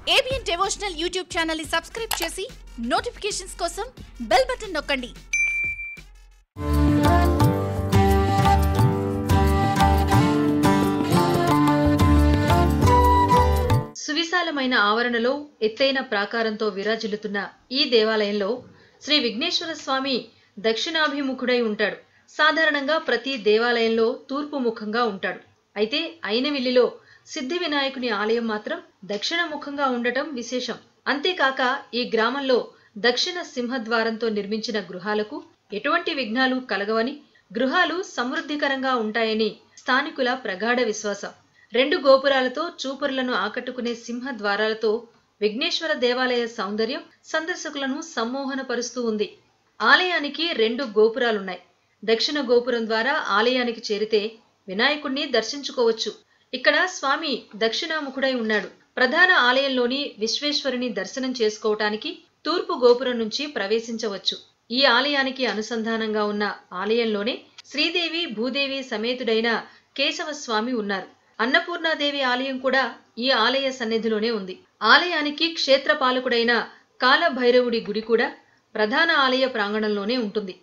ABN devotional YouTube channel ని subscribe చేసి notifications కోసం బెల్ బటన్ నొక్కండి సువిశాలమైన ఆవరణలో ఎత్తైన ప్రాకారంతో విరాజిల్లుతున్న ఈ దేవాలయంలో శ్రీ విఘ్నేశ్వర స్వామి దక్షిణాభిముఖుడై ఉంటాడు సాధారణంగా ప్రతి దేవాలయంలో తూర్పు ముఖంగా ఉంటాడు అయితే అయినవిల్లిలో సిద్ధి వినాయకుని ఆలయం మాత్రం దక్షిణముఖంగా ఉండటం విశేషం అంతేకాక ఈ గ్రామంలో దక్షిణ సింహద్వారంతో నిర్మించిన గృహాలకు ఎటువంటి విఘ్నాలు కలగవని గృహాలు సమృద్ధికరంగా ఉంటాయని స్థానికుల ప్రగాఢ విశ్వాసం రెండు గోపురాలతో చూపరులను ఆకట్టుకునే సింహ ద్వారాలతో విఘ్నేశ్వర దేవాలయ సౌందర్యం సందర్శకులను సమ్మోహనపరుస్తూ ఉంది ఆలయానికి రెండు గోపురాలున్నాయి దక్షిణ గోపురం ద్వారా ఆలయానికి చేరితే వినాయకుణ్ణి దర్శించుకోవచ్చు ఇక్కడ స్వామి దక్షిణాముఖుడై ఉన్నాడు ప్రధాన ఆలయంలోని విశ్వేశ్వరుని దర్శనం చేసుకోవటానికి తూర్పు గోపురం నుంచి ప్రవేశించవచ్చు ఈ ఆలయానికి అనుసంధానంగా ఉన్న ఆలయంలోనే శ్రీదేవి భూదేవి సమేతుడైన కేశవ స్వామి ఉన్నారు అన్నపూర్ణాదేవి ఆలయం కూడా ఈ ఆలయ సన్నిధిలోనే ఉంది ఆలయానికి క్షేత్రపాలకుడైన కాలభైరవుడి గుడి కూడా ప్రధాన ఆలయ ప్రాంగణంలోనే ఉంటుంది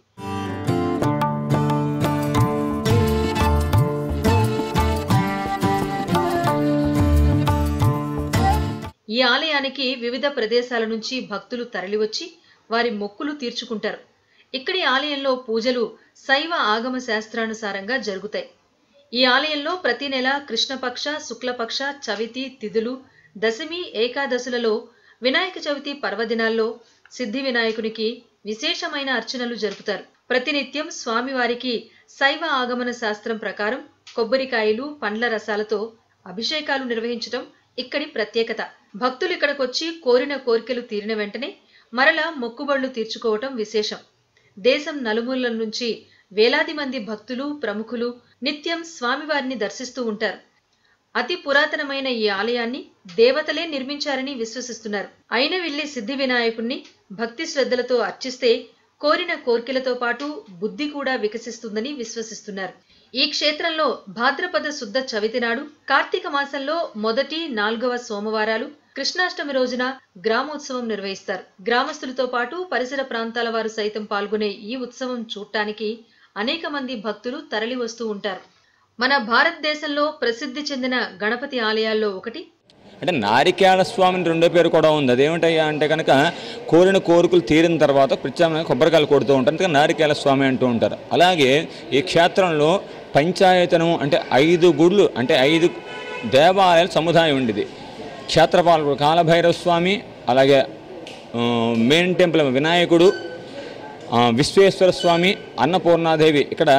ఈ ఆలయానికి వివిధ ప్రదేశాల నుంచి భక్తులు తరలివచ్చి వారి మొక్కులు తీర్చుకుంటారు ఇక్కడి ఆలయంలో పూజలు శైవ ఆగమ శాస్త్రానుసారంగా జరుగుతాయి ఈ ఆలయంలో ప్రతి నెల కృష్ణపక్ష శుక్లపక్ష చవితి తిథులు దశమి ఏకాదశులలో వినాయక చవితి పర్వదినాల్లో సిద్ధి వినాయకునికి విశేషమైన అర్చనలు జరుపుతారు ప్రతినిత్యం స్వామివారికి శైవ ఆగమన శాస్త్రం ప్రకారం కొబ్బరికాయలు పండ్ల రసాలతో అభిషేకాలు నిర్వహించడం ఇక్కడి ప్రత్యేకత భక్తులు ఇక్కడికొచ్చి కోరిన కోరికలు తీరిన వెంటనే మరలా మొక్కుబళ్లు తీర్చుకోవటం విశేషం దేశం నలుమూలల నుంచి వేలాది మంది భక్తులు ప్రముఖులు నిత్యం స్వామివారిని దర్శిస్తూ ఉంటారు అతి పురాతనమైన ఈ ఆలయాన్ని దేవతలే నిర్మించారని విశ్వసిస్తున్నారు అయిన వెళ్లి సిద్ధి వినాయకుణ్ణి భక్తి శ్రద్ధలతో అర్చిస్తే కోరిన కోర్కెలతో పాటు బుద్ధి కూడా వికసిస్తుందని విశ్వసిస్తున్నారు ఈ క్షేత్రంలో భాద్రపద శుద్ధ చవితి నాడు కార్తీక మాసంలో మొదటి నాలుగవ సోమవారాలు కృష్ణాష్టమి రోజున గ్రామోత్సవం నిర్వహిస్తారు గ్రామస్తులతో పాటు పరిసర ప్రాంతాల వారు సైతం పాల్గొనే ఈ ఉత్సవం చూడటానికి అనేక మంది భక్తులు తరలి వస్తూ ఉంటారు మన భారతదేశంలో ప్రసిద్ధి చెందిన గణపతి ఆలయాల్లో ఒకటి అంటే నారికేళ స్వామిని రెండో పేరు కూడా ఉంది అదేమిటయ్యా అంటే కనుక కోరిన కోరికలు తీరిన తర్వాత ప్రత్యామ్నాయంగా కొబ్బరికాయలు కొడుతూ ఉంటారు అందుకని నారికేళ స్వామి అంటూ ఉంటారు అలాగే ఈ క్షేత్రంలో పంచాయతనం అంటే ఐదు గుళ్ళు అంటే ఐదు దేవాలయాల సముదాయం ఉండేది క్షేత్రపాలకుడు కాలభైరవ స్వామి అలాగే ఆ, మెయిన్ టెంపుల్ వినాయకుడు ఆ, విశ్వేశ్వర స్వామి అన్నపూర్ణాదేవి ఇక్కడ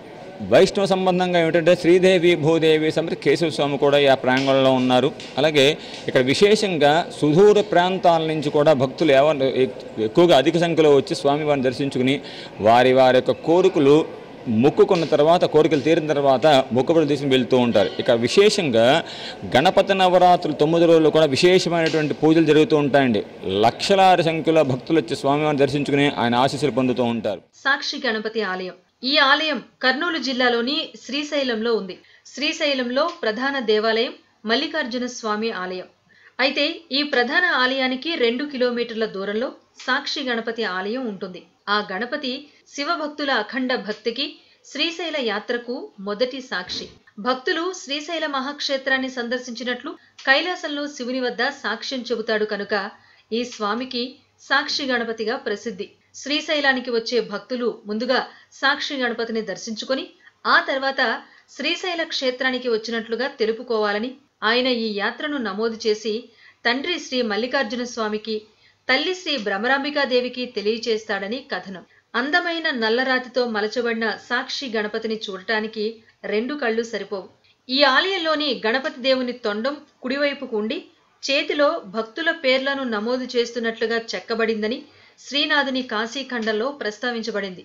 వైష్ణవ సంబంధంగా ఏమిటంటే శ్రీదేవి భూదేవి సమేత కేశవ స్వామి కూడా ఈ ప్రాంగణంలో ఉన్నారు అలాగే ఇక్కడ విశేషంగా సుదూర ప్రాంతాల నుంచి కూడా భక్తులు ఏవ ఎక్కువగా అధిక సంఖ్యలో వచ్చి స్వామివారిని దర్శించుకుని వారి వారి యొక్క కోరికలు మొక్కుకున్న తర్వాత కోరికలు తీరిన తర్వాత మొక్కుబడులు తీసుకుని వెళ్తూ ఉంటారు ఇక విశేషంగా గణపతి నవరాత్రులు తొమ్మిది రోజులు కూడా విశేషమైనటువంటి పూజలు జరుగుతూ ఉంటాయండి లక్షలాది సంఖ్యలో భక్తులు వచ్చి స్వామివారిని దర్శించుకుని ఆయన ఆశీస్సులు పొందుతూ ఉంటారు సాక్షి గణపతి ఆలయం ఈ ఆలయం కర్నూలు జిల్లాలోని శ్రీశైలంలో ఉంది శ్రీశైలంలో ప్రధాన దేవాలయం మల్లికార్జున స్వామి ఆలయం అయితే ఈ ప్రధాన ఆలయానికి రెండు కిలోమీటర్ల దూరంలో సాక్షి గణపతి ఆలయం ఉంటుంది ఆ గణపతి శివభక్తుల అఖండ భక్తికి శ్రీశైల యాత్రకు మొదటి సాక్షి భక్తులు శ్రీశైల మహాక్షేత్రాన్ని సందర్శించినట్లు కైలాసంలో శివుని వద్ద సాక్ష్యం చెబుతాడు కనుక ఈ స్వామికి సాక్షి గణపతిగా ప్రసిద్ధి శ్రీశైలానికి వచ్చే భక్తులు ముందుగా సాక్షి గణపతిని దర్శించుకొని ఆ తర్వాత శ్రీశైల క్షేత్రానికి వచ్చినట్లుగా తెలుపుకోవాలని ఆయన ఈ యాత్రను నమోదు చేసి తండ్రి శ్రీ మల్లికార్జున స్వామికి తల్లి శ్రీ భ్రమరాంబికాదేవికి తెలియచేస్తాడని కథనం అందమైన నల్లరాతితో మలచబడిన సాక్షి గణపతిని చూడటానికి రెండు కళ్ళు సరిపోవు ఈ ఆలయంలోని గణపతి దేవుని తొండం కుడివైపుకు ఉండి చేతిలో భక్తుల పేర్లను నమోదు చేస్తున్నట్లుగా చెక్కబడిందని శ్రీనాథుని కాశీఖండంలో ప్రస్తావించబడింది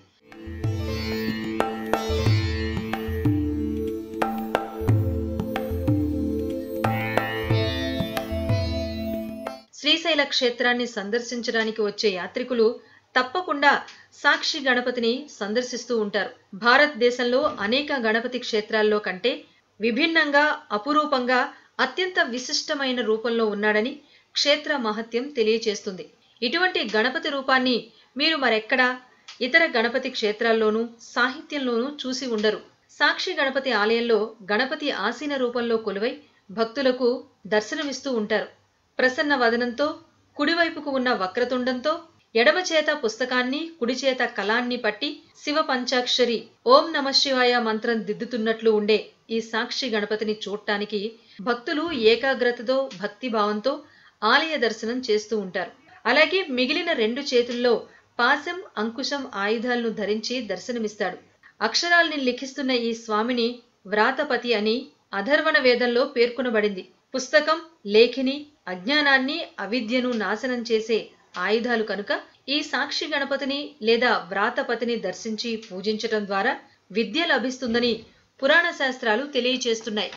శ్రీశైల క్షేత్రాన్ని సందర్శించడానికి వచ్చే యాత్రికులు తప్పకుండా సాక్షి గణపతిని సందర్శిస్తూ ఉంటారు భారతదేశంలో అనేక గణపతి క్షేత్రాల్లో కంటే విభిన్నంగా అపురూపంగా అత్యంత విశిష్టమైన రూపంలో ఉన్నాడని క్షేత్ర మహత్యం తెలియచేస్తుంది ఇటువంటి గణపతి రూపాన్ని మీరు మరెక్కడా ఇతర గణపతి క్షేత్రాల్లోనూ సాహిత్యంలోనూ చూసి ఉండరు సాక్షి గణపతి ఆలయంలో గణపతి ఆసీన రూపంలో కొలువై భక్తులకు దర్శనమిస్తూ ఉంటారు ప్రసన్న వదనంతో కుడివైపుకు ఉన్న వక్రతుండంతో ఎడమ చేత పుస్తకాన్ని కుడి చేత కలాన్ని పట్టి శివ పంచాక్షరి ఓం నమ శివాయ మంత్రం దిద్దుతున్నట్లు ఉండే ఈ సాక్షి గణపతిని చూడటానికి భక్తులు ఏకాగ్రతతో భక్తిభావంతో ఆలయ దర్శనం చేస్తూ ఉంటారు అలాగే మిగిలిన రెండు చేతుల్లో పాశం అంకుశం ఆయుధాలను ధరించి దర్శనమిస్తాడు అక్షరాల్ని లిఖిస్తున్న ఈ స్వామిని వ్రాతపతి అని అధర్వణ వేదంలో పేర్కొనబడింది పుస్తకం లేఖిని అజ్ఞానాన్ని అవిద్యను నాశనం చేసే ఆయుధాలు కనుక ఈ సాక్షి గణపతిని లేదా వ్రాతపతిని దర్శించి పూజించటం ద్వారా విద్య లభిస్తుందని పురాణ శాస్త్రాలు తెలియచేస్తున్నాయి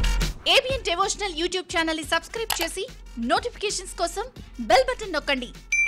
ఏబిఎన్ డివోషనల్ యూట్యూబ్ ఛానల్ ని సబ్స్క్రైబ్ చేసి నోటిఫికేషన్స్ కోసం బెల్ బటన్ నొక్కండి